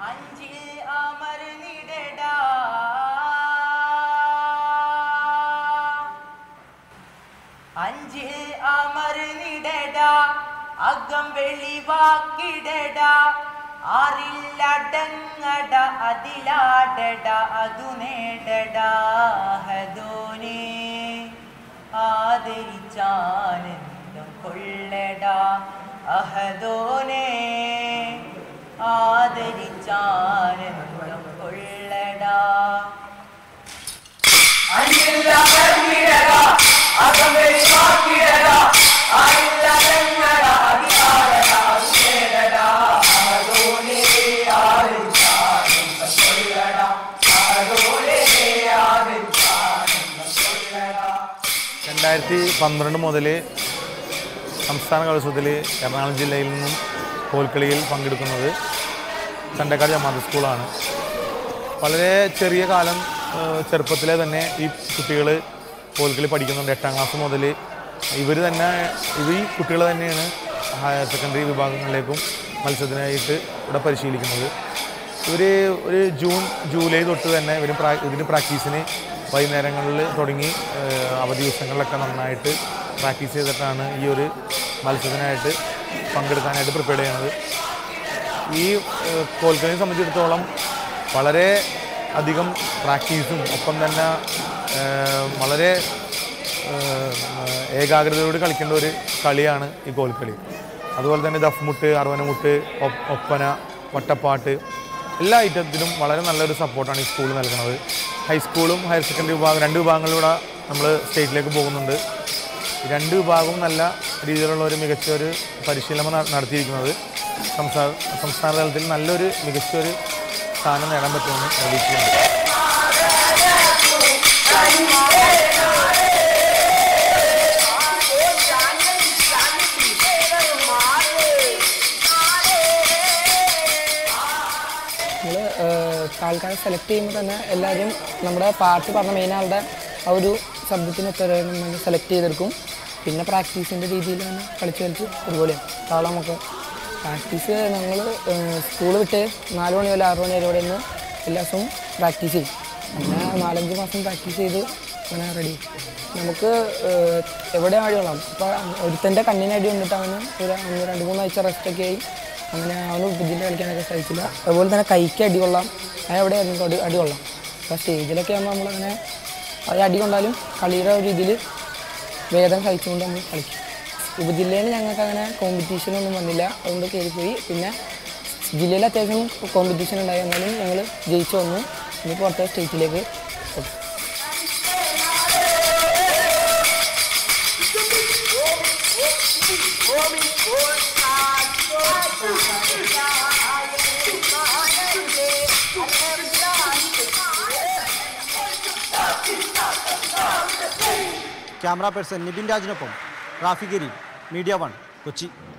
അഞ്ചിൽ അമർന്നിടടാ അഞ്ചിൽ അമർന്നിടടാ അകം വെളിവാക്കിടട ആറില്ലടങ്ങട അതിലാടട അതു നേടട ഹദോനെ ആദരിച്ചാനന്ദം കൊള്ളട അഹദോനെ ആദരിച്ചാനന്ദം കൊള്ളടാ രണ്ടായിരത്തി പന്ത്രണ്ട് മുതൽ സംസ്ഥാന കലോത്സവത്തിൽ എറണാകുളം ജില്ലയിൽ നിന്നും കോൽക്കളിയിൽ പങ്കെടുക്കുന്നത് ചണ്ടക്കാട് ജമാഅത്ത് സ്കൂളാണ് വളരെ ചെറിയ കാലം ഏഹ്, ചെറുപ്പത്തിലെ തന്നെ ഈ കുട്ടികൾ കോൽക്കളി പഠിക്കുന്നുണ്ട് എട്ടാം ക്ലാസ് മുതൽ ഇവർ തന്നെ ഇവർ ഈ കുട്ടികൾ തന്നെയാണ് ഹയർ സെക്കൻഡറി വിഭാഗങ്ങളിലേക്കും മത്സരത്തിനായിട്ട് ഇവിടെ പരിശീലിക്കുന്നത് ഇവർ ഒരു ജൂൺ ജൂലൈ തൊട്ട് തന്നെ ഇവർ പ്രാ ഇതിന് പ്രാക്ടീസിന് വൈകുന്നേരങ്ങളിൽ തുടങ്ങി ഏഹ്, അവധി ദിവസങ്ങളിലൊക്കെ നന്നായിട്ട് പ്രാക്ടീസ് ചെയ്തിട്ടാണ് ഈ ഒരു മത്സരത്തിനായിട്ട് പങ്കെടുക്കാനായിട്ട് പ്രിപ്പയർ ചെയ്യുന്നത് ഈ ഏഹ്, കോൽക്കളിയെ സംബന്ധിച്ചിടത്തോളം വളരെ അധികം പ്രാക്ടീസും ഒപ്പം തന്നെ ഏഹ്, വളരെ ഏഹ്, ഏകാഗ്രതയോട് കളിക്കേണ്ട ഒരു കളിയാണ് ഈ കോൽക്കളി അതുപോലെ തന്നെ ദഫ്മുട്ട് അറുവനമുട്ട് ഒ- ഒപ്പന വട്ടപ്പാട്ട് എല്ലാ ഐറ്റത്തിലും വളരെ നല്ലൊരു സപ്പോർട്ടാണ് ഈ സ്കൂൾ നൽകുന്നത് ഹൈസ്കൂളും ഹയർ സെക്കൻഡറി വിഭാഗം രണ്ട് വിഭാഗങ്ങളിലൂടെ നമ്മൾ സ്റ്റേറ്റിലേക്ക് പോകുന്നുണ്ട് ഈ രണ്ട് വിഭാഗവും നല്ല രീതിയിലുള്ള ഒരു മികച്ച ഒരു പരിശീലനം ന- നടത്തിയിരിക്കുന്നത് സംസ്ഥാന സംസ്ഥാന തലത്തിൽ നല്ലൊരു മികച്ച ഒരു സ്ഥാനം നേടാൻ പറ്റുമെന്ന് പ്രതീക്ഷിക്കുന്നുണ്ട് നമ്മൾ ആൾക്കാരെ സെലക്ട് ചെയ്യുമ്പോൾ തന്നെ എല്ലാവരും നമ്മുടെ പാട്ട് പറഞ്ഞ മെയിൻ ആളുടെ ആ ഒരു ശബ്ദത്തിന് എത്രയും നമ്മൾ സെലക്ട് ചെയ്തെടുക്കും പിന്നെ പ്രാക്ടീസിൻ്റെ രീതിയിൽ തന്നെ കളിച്ച് കളിച്ച് അതുപോലെ താളമൊക്കെ പ്രാക്ടീസ് ഞങ്ങൾ സ്കൂൾ വിട്ട് നാല് മണി മുതൽ ആറ് മണി വരെ ഇവിടെ നിന്ന് എല്ലാ ദിവസവും പ്രാക്ടീസ് ചെയ്യും അങ്ങനെ നാലഞ്ച് മാസം പ്രാക്ടീസ് ചെയ്ത് അങ്ങനെ റെഡി നമുക്ക് ഏഹ്, എവിടെ അടി കൊള്ളാം ഇപ്പോൾ ഒരുത്തൻ്റെ കണ്ണിന് അടി കൊണ്ടിട്ട് അവന് ഒരു ഒന്ന് രണ്ട് മൂന്നാഴ്ച റെസ്റ്റൊക്കെ ആയി അങ്ങനെ അവന് ബുദ്ധിൻ്റെ കളിക്കാനൊക്കെ സാധിച്ചില്ല അതുപോലെ തന്നെ കൈക്ക് അടി കൊള്ളാം അത് എവിടെ ആയിരുന്നു അടി അടി കൊള്ളാം അപ്പോൾ സ്റ്റേജിലൊക്കെ ആകുമ്പോൾ നമ്മളങ്ങനെ അത് അടി കൊണ്ടാലും കളിയുടെ ഒരു രീതിയിൽ വേദന സഹിച്ചുകൊണ്ട് നമ്മൾ കളിക്കും ഉപജില്ലയിൽ ഞങ്ങൾക്ക് അങ്ങനെ കോമ്പറ്റീഷനൊന്നും വന്നില്ല അതുകൊണ്ട് കയറിപ്പോയി പിന്നെ ജില്ലയിൽ അത്യാവശ്യം കോമ്പറ്റീഷൻ ഉണ്ടായി എന്നാലും ഞങ്ങൾ ജയിച്ചു വന്നു ഇനിയിപ്പോൾ അടുത്ത സ്റ്റേറ്റിലേക്ക് പോകും ക്യാമറ പേഴ്സൺ നിബിൻ രാജിനൊപ്പം റാഫി ഗരീബ് മീഡിയ വൺ കൊച്ചി